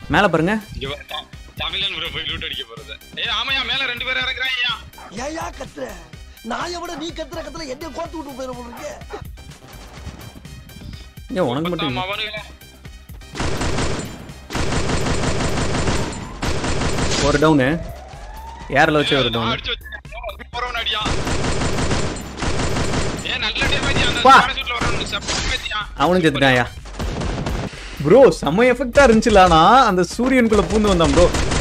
மேலே பாருங்க இங்க வா, த- தமிழன் ப்ரோ போய் லூட் அடிக்க போறது ஏ ஆமாயா மேல ரெண்டு பேரும் இறங்குறாங்கயா ஏயா கத்துற நான் விட நீ கத்துற கத்துல என்ன கோத்து விட்டு போயிட போறீங்க ஏன் உனக்கு மட்டும் பத்தாம் இல்லை? அவனுங்களே ஒரு டவுனு ஏரில் வச்சு ஒரு நான் டவுனு அடிச்சு வச்சிருக்கேன். போறவன் அடியா ஏ நல்ல டேமேஜ் அந்த பா. பேரஷூட்ல வரவனுக்கு செப்ப டேமேஜ்யா அவனும் செத்துட்டான்யா ப்ரோ செம்ம எஃபெக்டா இருந்துச்சுல ஆனா அந்த சூரியனுக்குள்ள பூந்து வந்தான் ப்ரோ